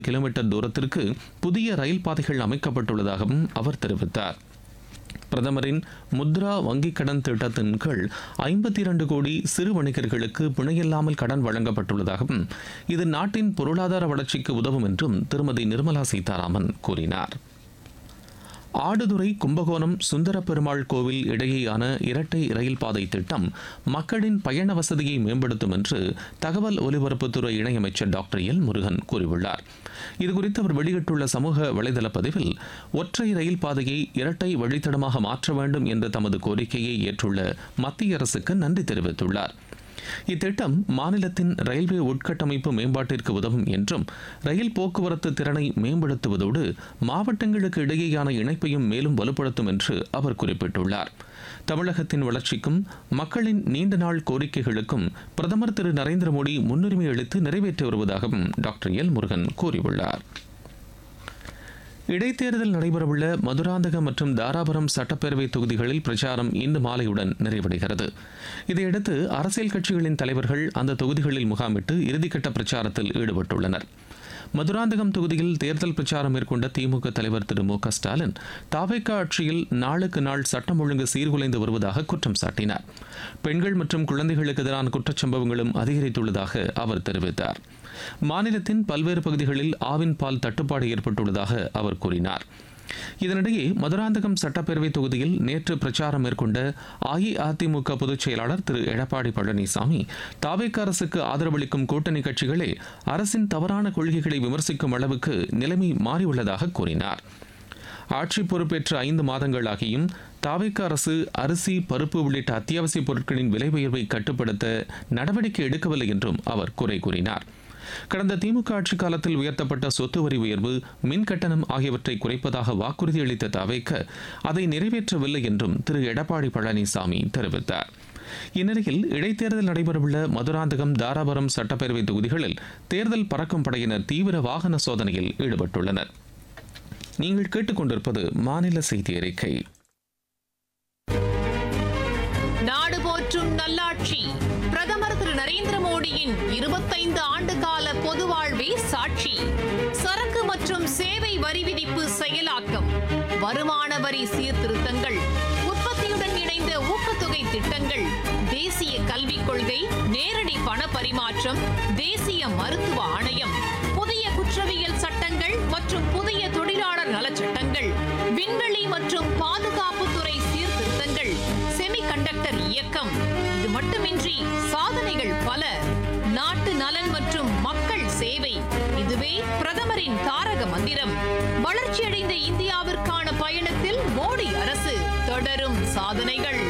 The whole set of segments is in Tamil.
கிலோமீட்டர் தூரத்திற்கு புதிய ரயில் பாதைகள் அமைக்கப்பட்டுள்ளதாகவும் அவர் தெரிவித்தார் பிரதமரின் முத்ரா வங்கிக் கடன் திட்டத்தின் கீழ் ஐம்பத்தி இரண்டு கோடி சிறு வணிகர்களுக்கு பிணையில்லாமல் கடன் வழங்கப்பட்டுள்ளதாகவும் இது நாட்டின் பொருளாதார வளர்ச்சிக்கு உதவும் என்றும் திருமதி நிர்மலா சீதாராமன் கூறினார் ஆடுதுறை கும்பகோணம் சுந்தர பெருமாள் கோவில் இடையேயான இரட்டை ரயில் பாதை திட்டம் மக்களின் பயண வசதியை மேம்படுத்தும் என்று தகவல் ஒலிபரப்புத்துறை இணையமைச்சர் டாக்டர் எல் முருகன் கூறியுள்ளார் இதுகுறித்து அவர் வெளியிட்டுள்ள சமூக வலைதள பதிவில் ஒற்றை ரயில் பாதையை இரட்டை வழித்தடமாக மாற்ற வேண்டும் என்ற தமது கோரிக்கையை ஏற்றுள்ள மத்திய அரசுக்கு நன்றி தெரிவித்துள்ளார் இத்திட்டம் மாநிலத்தின் ரயில்வே உட்கட்டமைப்பு மேம்பாட்டிற்கு உதவும் என்றும் ரயில் போக்குவரத்து திறனை மேம்படுத்துவதோடு மாவட்டங்களுக்கு இடையேயான இணைப்பையும் மேலும் வலுப்படுத்தும் என்று அவர் குறிப்பிட்டுள்ளார் தமிழகத்தின் வளர்ச்சிக்கும் மக்களின் நீண்ட நாள் கோரிக்கைகளுக்கும் பிரதமர் திரு நரேந்திர மோடி முன்னுரிமை அளித்து நிறைவேற்றி வருவதாகவும் டாக்டர் எல் முருகன் கூறியுள்ளார் இடைத்தேர்தல் நடைபெறவுள்ள மதுராந்தகம் மற்றும் தாராபுரம் சட்டப்பேரவை தொகுதிகளில் பிரச்சாரம் இன்று மாலையுடன் நிறைவடைகிறது இதையடுத்து அரசியல் கட்சிகளின் தலைவர்கள் அந்த தொகுதிகளில் முகாமிட்டு இறுதிக்கட்ட பிரச்சாரத்தில் ஈடுபட்டுள்ளனர் மதுராந்தகம் தொகுதியில் தேர்தல் பிரச்சாரம் மேற்கொண்ட திமுக தலைவர் திரு மு க ஸ்டாலின் தாவேக்கா ஆட்சியில் நாளுக்கு நாள் சட்டம் ஒழுங்கு சீர்குலைந்து வருவதாக குற்றம் சாட்டினார் பெண்கள் மற்றும் குழந்தைகளுக்கு எதிரான குற்றச்சம்பவங்களும் அதிகரித்துள்ளதாக அவர் தெரிவித்தார் மாநிலத்தின் பல்வேறு பகுதிகளில் ஆவின் பால் தட்டுப்பாடு ஏற்பட்டுள்ளதாக அவர் கூறினார் இதனிடையே மதுராந்தகம் சட்டப்பேரவை தொகுதியில் நேற்று பிரச்சாரம் மேற்கொண்ட அஇஅதிமுக பொதுச் செயலாளர் திரு எடப்பாடி பழனிசாமி தாவேக்க அரசுக்கு ஆதரவளிக்கும் கூட்டணி கட்சிகளே அரசின் தவறான கொள்கைகளை விமர்சிக்கும் அளவுக்கு நிலைமை மாறியுள்ளதாக கூறினார் ஆட்சி பொறுப்பேற்ற ஐந்து மாதங்களாகியும் தாவேக்க அரசு அரிசி பருப்பு உள்ளிட்ட அத்தியாவசிய பொருட்களின் விலை உயர்வை கட்டுப்படுத்த நடவடிக்கை எடுக்கவில்லை என்றும் அவர் குறை கூறினார் கடந்த திமுக ஆட்சி காலத்தில் உயர்த்தப்பட்ட சொத்து வரி உயர்வு மின் கட்டணம் ஆகியவற்றை குறைப்பதாக வாக்குறுதி அளித்த தவைக்க அதை நிறைவேற்றவில்லை என்றும் திரு எடப்பாடி பழனிசாமி தெரிவித்தார் இந்நிலையில் இடைத்தேர்தல் நடைபெறவுள்ள மதுராந்தகம் தாராபுரம் சட்டப்பேரவை தொகுதிகளில் தேர்தல் பறக்கும் படையினர் தீவிர வாகன சோதனையில் ஈடுபட்டுள்ளனர் நீங்கள் கேட்டுக்கொண்டிருப்பது மாநில செய்தி அறிக்கை நாடு போற்றும் நல்லாட்சி பிரதமர் திரு நரேந்திர மோடியின் இருபத்தைந்து ஆண்டு கால பொது வாழ்வே சாட்சி சரக்கு மற்றும் சேவை வரி விதிப்பு செயலாக்கம் வருமான வரி சீர்திருத்தங்கள் உற்பத்தியுடன் இணைந்த ஊக்கத்தொகை திட்டங்கள் தேசிய கல்விக் கொள்கை நேரடி பண பரிமாற்றம் தேசிய மருத்துவ ஆணையம் புதிய குற்றவியல் சட்டங்கள் மற்றும் புதிய தொழிலாளர் நலச்சட்டங்கள் விண்வெளி மற்றும் பாதுகாப்புத்துறை சீர்திருத்தங்கள் செமிகண்டக்டர் இயக்கம் இது மட்டுமின்றி சாதனைகள் பல நாட்டு நலன் மற்றும் மக்கள் சேவை இதுவே பிரதமரின் தாரக மந்திரம் வளர்ச்சியடைந்த இந்தியாவிற்கான பயணத்தில் மோடி அரசு தொடரும் சாதனைகள்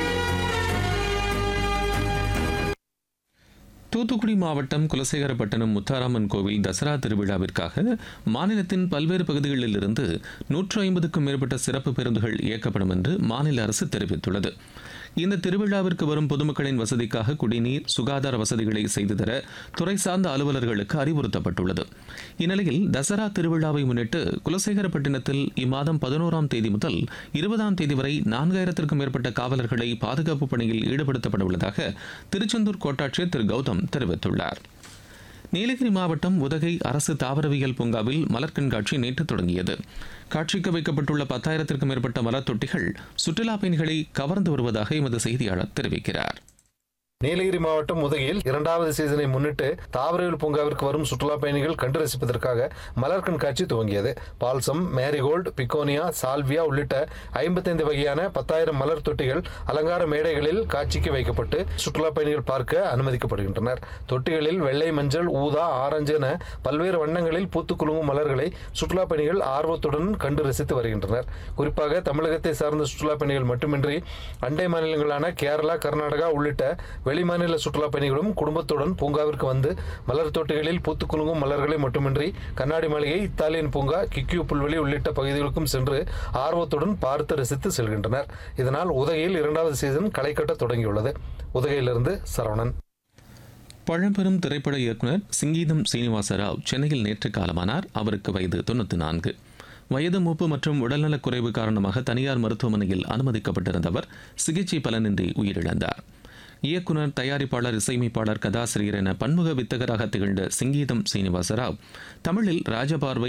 தூத்துக்குடி மாவட்டம் குலசேகரப்பட்டினம் முத்தாராமன் கோவில் தசரா திருவிழாவிற்காக மாநிலத்தின் பல்வேறு பகுதிகளில் இருந்து நூற்று ஐம்பதுக்கும் மேற்பட்ட சிறப்பு பேருந்துகள் இயக்கப்படும் என்று மாநில அரசு தெரிவித்துள்ளது இந்த திருவிழாவிற்கு வரும் பொதுமக்களின் வசதிக்காக குடிநீர் சுகாதார வசதிகளை செய்து தர துறை சார்ந்த அலுவலர்களுக்கு அறிவுறுத்தப்பட்டுள்ளது இந்நிலையில் தசரா திருவிழாவை முன்னிட்டு குலசேகரப்பட்டினத்தில் இம்மாதம் பதினோராம் தேதி முதல் இருபதாம் தேதி வரை நான்காயிரத்திற்கும் மேற்பட்ட காவலர்களை பாதுகாப்பு பணியில் ஈடுபடுத்தப்பட உள்ளதாக திருச்செந்தூர் கோட்டாட்சியர் திரு கௌதம் தெரிவித்துள்ளார் நீலகிரி மாவட்டம் உதகை அரசு தாவரவியல் பூங்காவில் மலர் கண்காட்சி நேற்று தொடங்கியது காட்சிக்கு வைக்கப்பட்டுள்ள பத்தாயிரத்திற்கும் மேற்பட்ட மலர் தொட்டிகள் சுற்றுலா பயணிகளை கவர்ந்து வருவதாக எமது செய்தியாளர் தெரிவிக்கிறார் நீலகிரி மாவட்டம் உதகையில் இரண்டாவது சீசனை முன்னிட்டு தாவரவியல் பூங்காவிற்கு வரும் சுற்றுலா பயணிகள் கண்டு ரசிப்பதற்காக மலர் கண்காட்சி துவங்கியது பால்சம் மேரிகோல்டு பிகோனியா சால்வியா உள்ளிட்ட ஐம்பத்தைந்து வகையான பத்தாயிரம் மலர் தொட்டிகள் அலங்கார மேடைகளில் காட்சிக்கு வைக்கப்பட்டு சுற்றுலா பயணிகள் பார்க்க அனுமதிக்கப்படுகின்றனர் தொட்டிகளில் வெள்ளை மஞ்சள் ஊதா ஆரஞ்சு என பல்வேறு வண்ணங்களில் பூத்து குலுங்கும் மலர்களை சுற்றுலா பயணிகள் ஆர்வத்துடன் கண்டு ரசித்து வருகின்றனர் குறிப்பாக தமிழகத்தை சார்ந்த சுற்றுலா பயணிகள் மட்டுமின்றி அண்டை மாநிலங்களான கேரளா கர்நாடகா உள்ளிட்ட வெளிமாநில சுற்றுலா பயணிகளும் குடும்பத்துடன் பூங்காவிற்கு வந்து மலர் தொட்டிகளில் பூத்து குலுங்கும் மலர்களை மட்டுமின்றி கண்ணாடி மாளிகை இத்தாலியன் பூங்கா கிக்கியூ புல்வெளி உள்ளிட்ட பகுதிகளுக்கும் சென்று ஆர்வத்துடன் பார்த்து ரசித்து செல்கின்றனர் இதனால் உதகையில் இரண்டாவது சீசன் களை கட்ட தொடங்கியுள்ளது உதகையிலிருந்து சரவணன் பழம்பெரும் திரைப்பட இயக்குனர் சிங்கீதம் சீனிவாச ராவ் சென்னையில் நேற்று காலமானார் அவருக்கு வயது தொண்ணூற்றி நான்கு வயது மூப்பு மற்றும் உடல்நலக் குறைவு காரணமாக தனியார் மருத்துவமனையில் அனுமதிக்கப்பட்டிருந்தவர் சிகிச்சை பலனின்றி உயிரிழந்தார் இயக்குனர் தயாரிப்பாளர் இசையமைப்பாளர் கதாசிரியர் என பன்முக வித்தகராக திகழ்ந்த சிங்கீதம் சீனிவாசராவ் தமிழில் ராஜபார்வை